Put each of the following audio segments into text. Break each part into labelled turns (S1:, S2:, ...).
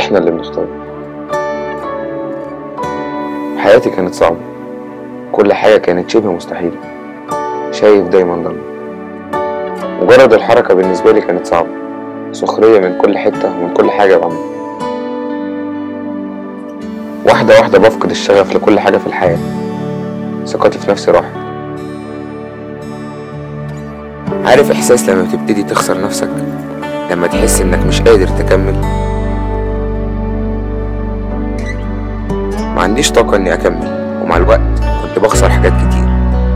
S1: احنا اللي بنختار حياتي كانت صعبة كل حاجة كانت شبه مستحيلة شايف دايما ضلمة مجرد الحركة بالنسبة لي كانت صعبة سخرية من كل حتة ومن كل حاجة بعملها واحدة واحدة بفقد الشغف لكل حاجة في الحياة ثقتي في نفسي راحت عارف إحساس لما بتبتدي تخسر نفسك لما تحس إنك مش قادر تكمل ما عنديش طاقة إني أكمل ومع الوقت كنت بخسر حاجات كتير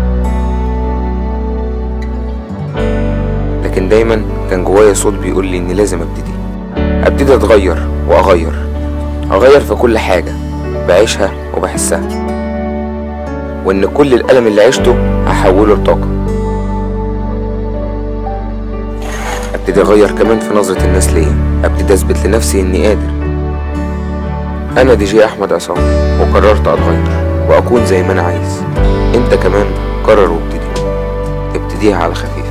S1: لكن دايما كان جوايا صوت بيقول لي إني لازم أبتدي أبتدي أتغير وأغير أغير في كل حاجة بعيشها وبحسها وإن كل الألم اللي عشته هحوله لطاقة ابتدي أغير كمان في نظرة الناس ليا ابتدي أثبت لنفسي إني قادر أنا دي جي أحمد عصام وقررت أتغير وأكون زي ما أنا عايز أنت كمان قرر وابتدي ابتديها على خفيف